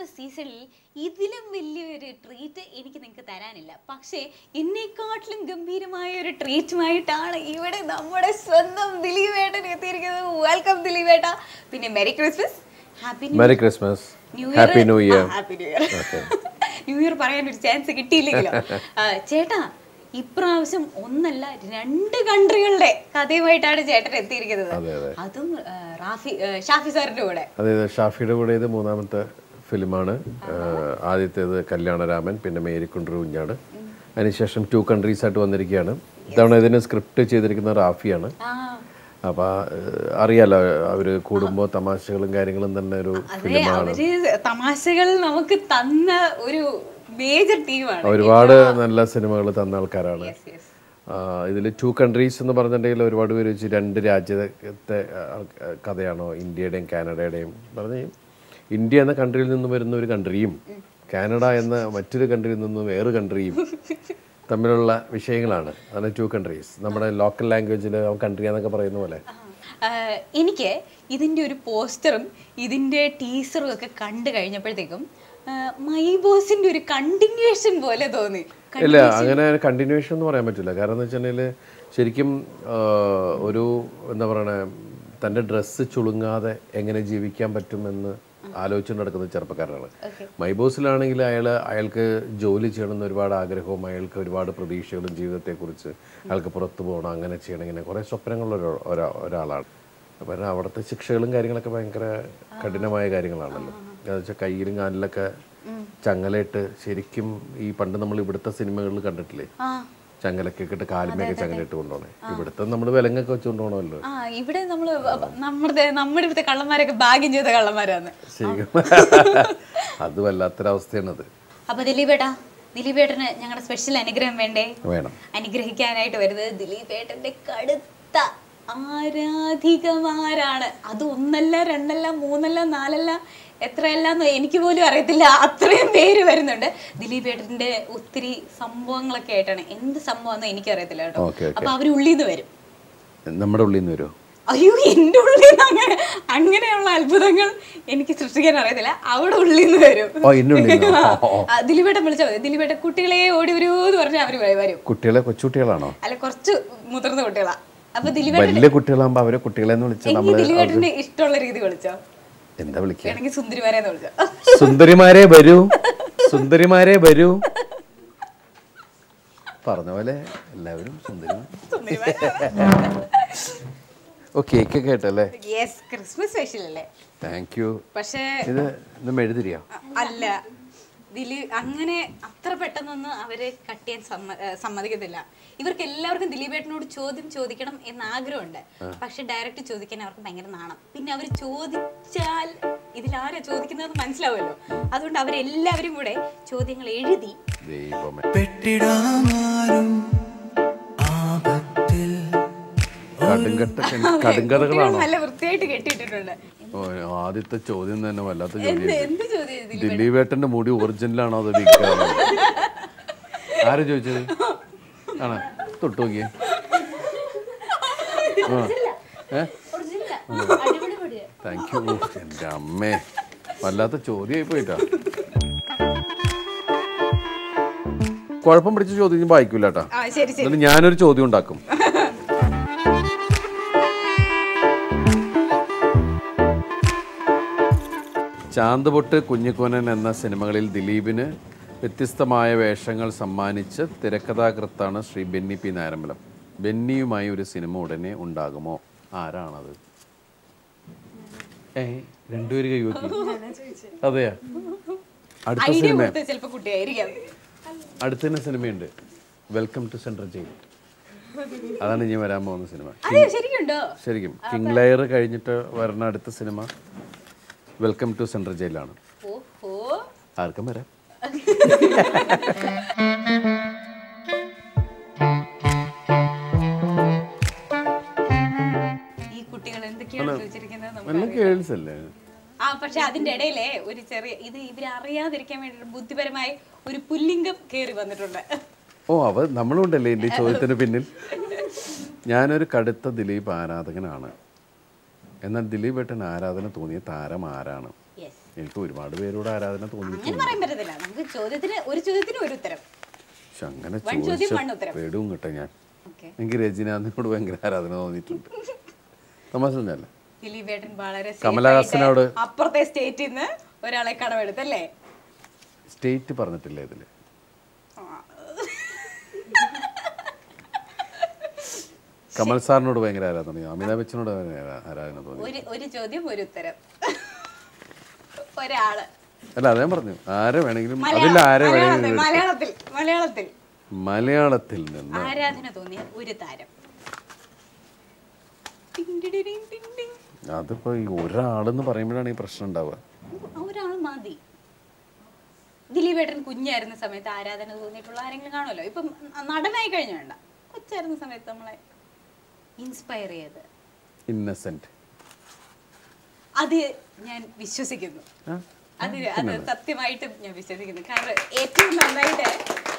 Christmas സീസണിൽ ഇതിലും വലിയൊരു ട്രീറ്റ് എനിക്ക് നിങ്ങൾക്ക് തരാനില്ല പക്ഷേ എന്നെക്കാട്ടിലും ഗംഭീരമായ ഒരു ട്രീറ്റുമായിട്ടാണ് ഇവിടെ നമ്മുടെ സ്വന്തം ദിലീപേട്ടൻ എത്തിയിരിക്കുന്നത് വെൽക്കം ദിലീപേട്ട പിന്നെ merry Christmas happy merry Christmas new happy new year happy new year new year പറയാൻ ഒരു ചാൻസ് കിട്ടിയില്ലെങ്കിലോ ആ, ചേട്ടാ ഇപ്രാവശ്യം ഒന്നല്ല രണ്ട് കൺട്രികളുടെ കഥയുമായിട്ടാണ് ചേട്ടൻ എത്തിയിരിക്കുന്നത് അതെ, അതെ. അതും ആ, റാഫി ആ, ഷാഫി സാറിന്റെ കൂടെ അതായത് ഷാഫിയുടെ കൂടെ ഇത് മൂന്നാമത്തെ ഫിലിമാണ് ആദ്യത്തേത് കല്യാണരാമൻ പിന്നെ മേരിക്കുണ്ടർ കുഞ്ഞാട് അതിനുശേഷം ടു കൺട്രീസ് ആയിട്ട് വന്നിരിക്കുകയാണ് ഇത്തവണ ഇതിന് സ്ക്രിപ്റ്റ് ചെയ്തിരിക്കുന്ന റാഫിയാണ് ആ അപ്പോൾ അറിയാലോ അവർ കൂടുമ്പോൾ തമാശകളും കാര്യങ്ങളും തന്നെ ഒരു അതെ അവര് തമാശകൾ നമുക്ക് തന്ന ഒരു മേജർ ടീമാണ് ഒരുപാട് നല്ല സിനിമകൾ തന്ന ആൾക്കാരാണ് ഇതിൽ ടു കൺട്രീസ് എന്ന് പറഞ്ഞിട്ടുണ്ടെങ്കിൽ ഒരുപാട് പേര് വെച്ച് രണ്ട് രാജ്യത്തെ ആൾ- കഥയാണോ ഇന്ത്യയുടെയും കാനഡയുടെയും പറഞ്ഞ ഇന്ത്യ എന്ന കൺട്രിയിൽ നിന്ന് വരുന്ന ഒരു കൺട്രിയും കാനഡ എന്ന മറ്റൊരു കൺട്രിയിൽ നിന്ന് വേറെ കൺട്രിയും തമ്മിലുള്ള വിഷയങ്ങളാണ് അതാണ് ടു കൺട്രീസ് നമ്മുടെ ലോക്കൽ ലാംഗ്വേജിൽ കൺട്രി എന്നൊക്കെ പറയുന്ന പോലെ ആ, എനിക്ക് ഇതിന്റെ ഒരു പോസ്റ്ററും ഇതിന്റെ ടീസറും ഒക്കെ കണ്ടു കഴിഞ്ഞപ്പോഴത്തേക്കും ആ, മൈ ബോസിന്റെ ഒരു കണ്ടിന്യൂവേഷൻ പോലെ തോന്നി ഇല്ല അങ്ങനെ കണ്ടിന്യൂവേഷൻ എന്ന് പറയാൻ പറ്റില്ല കാരണം എന്ന് വെച്ചിട്ടുണ്ടെങ്കിൽ ശരിക്കും ആ, ഒരു എന്താ പറയണേ തൻ്റെ ഡ്രസ്സ് ചുളുങ്ങാതെ എങ്ങനെ ജീവിക്കാൻ പറ്റുമെന്ന് ആലോചിച്ചുകൊണ്ട് നടക്കുന്ന ചെറുപ്പക്കാരാണ് മൈബോസിലാണെങ്കിൽ അയാൾ അയാൾക്ക് ജോലി ചെയ്യണമെന്ന് ഒരുപാട് ആഗ്രഹവും അയാൾക്ക് ഒരുപാട് പ്രതീക്ഷകളും ജീവിതത്തെക്കുറിച്ച് അയാൾക്ക് പുറത്തു പോകണം അങ്ങനെ ചെയ്യണം ഇങ്ങനെ കുറേ സ്വപ്നങ്ങളുള്ള ഒരു- ഒരാ- ഒരാളാണ് അപ്പം അവിടുത്തെ ശിക്ഷകളും കാര്യങ്ങളൊക്കെ ഭയങ്കര കഠിനമായ കാര്യങ്ങളാണല്ലോ എന്ന് വെച്ചാൽ കയ്യിലും കാലിലൊക്കെ ചങ്ങലയിട്ട് ശരിക്കും ഈ പണ്ട് നമ്മൾ ഇവിടുത്തെ സിനിമകളിൽ കണ്ടിട്ടില്ലേ ആ ചങ്ങലൊക്കെ ഇട്ട് കാലുമേക്കെ ചങ്ങലയിട്ട് കൊണ്ടുപോകണേ ഇവിടുത്തെ നമ്മൾ വിലങ്ങൊക്കെ വെച്ച് കൊണ്ടുപോകണമല്ലോ ആ ഇവിടെ നമ്മള് നമ്മുടെ നമ്മുടെ ഇവിടുത്തെ കള്ളന്മാരൊക്കെ ഭാഗ്യം ചെയ്ത കള്ളന്മാരാണ് ശരിക്കും അത് വല്ലാത്തൊരവസ്ഥയാണത് അപ്പൊ ദിലീപേട്ടാ ദിലീപേട്ടന് ഞങ്ങളുടെ സ്പെഷ്യൽ അനുഗ്രഹം വേണ്ടേ വേണം അനുഗ്രഹിക്കാനായിട്ട് വരുന്നത് ദിലീപേട്ടന്റെ കടുത്ത ആരാധികമാരാണ് അത് ഒന്നല്ല രണ്ടല്ല മൂന്നല്ല നാലല്ല എത്രയല്ല എനിക്ക് പോലും അറിയത്തില്ല അത്രയും പേര് വരുന്നുണ്ട് ദിലീപേട്ടന്റെ ഒത്തിരി സംഭവങ്ങളൊക്കെ ആയിട്ടാണ് എന്ത് സംഭവം എനിക്ക് അറിയത്തില്ല കേട്ടോ ഓക്കെ ഓക്കെ അപ്പൊ അവര് ഉള്ളിൽ നിന്ന് വരും നമ്മുടെ ഉള്ളിൽ നിന്ന് വരുമോ അയ്യോ എൻ്റെ ഉള്ളിൽ നിന്ന് അങ്ങനെ അങ്ങനെയുള്ള അത്ഭുതങ്ങൾ എനിക്ക് സൃഷ്ടിക്കാൻ അറിയത്തില്ല അവിടെ ഉള്ളിൽ നിന്ന് വരും ഓ എൻ്റെ ഉള്ളിൽ നിന്ന് ഓ, ഓ. ആ, ദിലീപേട്ടൻ വിളിച്ചാൽ മതി ദിലീപേട്ടൻ കുട്ടികളെ ഓടി വരൂ എന്ന് പറഞ്ഞാൽ അവര് വ- വരും കുട്ടികളെ കൊച്ചുകുട്ടികളാണോ അല്ല കുറച്ച് മുതിർന്ന കുട്ടികളാ അപ്പൊ ദിലീപേട്ടൻ വലിയ കുട്ടികളാകുമ്പോൾ അവരെ കുട്ടികളെ എന്ന് വിളിച്ചാൽ എനിക്ക് നമ്മൾ ദിലീപേട്ടന്റെ ഇഷ്ടമുള്ള രീതി വിളിച്ചോ എന്താ വിളിക്കുക വേണമെങ്കിൽ സുന്ദരിമാരെന്ന് വിളിച്ചോ സുന്ദരിമാരെ വരൂ സുന്ദരിമാരെ വരൂ പറഞ്ഞ പോലെ എല്ലാവരും സുന്ദരിമാർ ഓ കേക്ക് കേട്ടല്ലേ യെസ് ക്രിസ്മസ് സ്പെഷ്യൽ അല്ലേ താങ്ക് യു പക്ഷേ ഇത് ഇത് മെഴുതിരിയോ അ- അല്ല ദിലീ അങ്ങനെ അത്ര പെട്ടെന്നൊന്നും അവര് കട്ട് ചെയ്യാൻ സമ്മ- ഏ, സമ്മതിക്കത്തില്ല ഇവർക്ക് എല്ലാവർക്കും ദിലീപേട്ടനോട് ചോദ്യം ചോദിക്കണം എന്ന് ആഗ്രഹമുണ്ട് പക്ഷെ ഡയറക്റ്റ് ചോദിക്കാൻ അവർക്ക് ഭയങ്കര നാണം പിന്നെ അവർ ചോദിച്ചാൽ ഇതിലാരാ ചോദിക്കുന്നതെന്ന് മനസ്സിലാവുമല്ലോ അതുകൊണ്ട് അവരെല്ലാവരും കൂടെ ചോദ്യങ്ങൾ എഴുതി ദൈവമേ പെട്ടിടാമാരും ആപത്തിൽ കടുങ്കട്ട കടുങ്കഥകളാണോ നല്ല വൃത്തിയായിട്ട് കെട്ടിയിട്ടിട്ടുണ്ട് ഓ, ആദ്യത്തെ ചോദ്യം തന്നെ വല്ലാത്ത എന്ത് ചോദ്യം എന്ത് ചോദ്യം ഇത്? ദിലീപേട്ടന്റെ മുടി ഒറിജിനലാണോ അതോ വിൽക്കാണോ ആര് ചോദിച്ചത് ആണോ തൊട്ട് നോക്കിയേ താങ്ക് യു എൻ്റെ അമ്മേ വല്ലാത്ത ചോദ്യമായി പോയിട്ടാ കുഴപ്പം പിടിച്ച ചോദ്യം ഞാൻ വായിക്കൂല കേട്ടാ ആ ശരി ശരി എന്നിട്ട് ഞാനൊരു ചോദ്യം ഉണ്ടാക്കും ചാന്തുപൊട്ട് കുഞ്ഞിക്കോനൻ എന്ന സിനിമകളിൽ ദിലീപിന് വ്യത്യസ്തമായ വേഷങ്ങൾ സമ്മാനിച്ച് തിരക്കഥാകൃത്താണ് ശ്രീ ബെന്നി പി നാരമ്പലം ബെന്നിയുമായി ഒരു സിനിമ ഉടനെ ഉണ്ടാകുമോ ആരാണത് ഏ രണ്ടുപേര് കൈവക്കി അതെയാ അടുത്ത ഐഡിയ സിനിമ കൊടുത്ത ചിലപ്പോ കുട്ടിയായിരിക്കാം അടുത്ത തന്നെ സിനിമയുണ്ട് വെൽക്കം ടു സെൻട്രൽ ജയിൽ അതാണ് ഇനി വരാൻ പോകുന്ന സിനിമ അതെ ശരിക്കുണ്ടോ ശരിക്കും കിങ് ലയർ കഴിഞ്ഞിട്ട് വരുന്ന അടുത്ത സിനിമ വെൽക്കം ടു സെൻട്രൽ ജയിലാണ് ഓഹോ ആർക്കും വരാം ഈ കുട്ടികൾ എന്തൊക്കെയാണ് ചോദിച്ചിരിക്കുന്നത് നമുക്ക് നല്ല കേൾസ് അല്ലേ ആ പക്ഷെ അതിന്റെ ഇടയിലെ ഒരു ചെറിയ ഇത് ഇവര് അറിയാതിരിക്കാൻ വേണ്ടി ബുദ്ധിപരമായി ഒരു പുല്ലിംഗം കേറി വന്നിട്ടുണ്ട് ഓ അവ നമ്മളുണ്ടല്ലേ എൻ്റെ ഈ ചോദ്യത്തിന് പിന്നിൽ ഞാനൊരു കടുത്ത ദിലീപ് ആരാധകനാണ് എന്നാൽ ദിലീപ് ഏട്ടൻ ആരാധന തോന്നിയ താരം ആരാണ് യെസ് എനിക്ക് ഒരുപാട് പേരോട് ആരാധന തോന്നി അങ്ങനെ പറയാൻ പറ്റത്തില്ല നമുക്ക് ചോദ്യത്തിന് ഒരു ചോദ്യത്തിന് ഒരു ഉത്തരം പക്ഷെ അങ്ങനെ One ചോദ്യം, ചോദിച്ച one ഉത്തരം. പേടും കിട്ടെ ഞാൻ ഓക്കെ എനിക്ക് രജനീകാന്തിനോട് ഭയങ്കര ആരാധന തോന്നിയിട്ടുണ്ട് തമാശ തന്നെയല്ല ദിലീപേട്ടൻ വളരെ safe കമലഹാസനോട് ആയിട്ട് അപ്പുറത്തെ സ്റ്റേറ്റിൽ നിന്ന് ഒരാളെ കടമെടുത്തല്ലേ സ്റ്റേറ്റ് പറഞ്ഞിട്ടില്ല ഇതില് കമൽ സാറിനോട് ഭയങ്കര ആരാധന തോന്നി അമിതാഭ് ബച്ചനോട് ഭയങ്കര ആരാധന തോന്നി ഒരു ഒരു ചോദ്യം ഒരു ഉത്തരം ഒരാള് അല്ല അതേ പറഞ്ഞു ആരെ വേണമെങ്കിലും അതിൽ ആരെ മലയാളത്തിൽ വേണമെങ്കിലും മലയാളത്തിൽ മലയാളത്തിൽ മലയാളത്തിൽ നിന്ന് ആരാധന തോന്നിയ ഒരു താരം ടിങ് ടിടിടിങ് ടിങ് ടിങ്. അതിപ്പോ ഈ ഒരാളെന്ന് പറയുമ്പോഴാണ് ഈ പ്രശ്നം ഉണ്ടാവുക ആ ഒരാൾ മതി ദിലീപേട്ടൻ കുഞ്ഞായിരുന്ന സമയത്ത് ആരാധന തോന്നിയിട്ടുള്ള ആരെങ്കിലും കാണുമല്ലോ ഇപ്പം നടനായി കഴിഞ്ഞ വേണ്ട കൊച്ചായിരുന്ന സമയത്ത് നമ്മളെ ഇൻസ്പയർ ചെയ്ത് ഇന്നസെന്റ് അത് ഞാൻ വിശ്വസിക്കുന്നു അത് അത് സത്യമായിട്ടും ഞാൻ വിശ്വസിക്കുന്നു കാരണം ഏറ്റവും നന്നായിട്ട്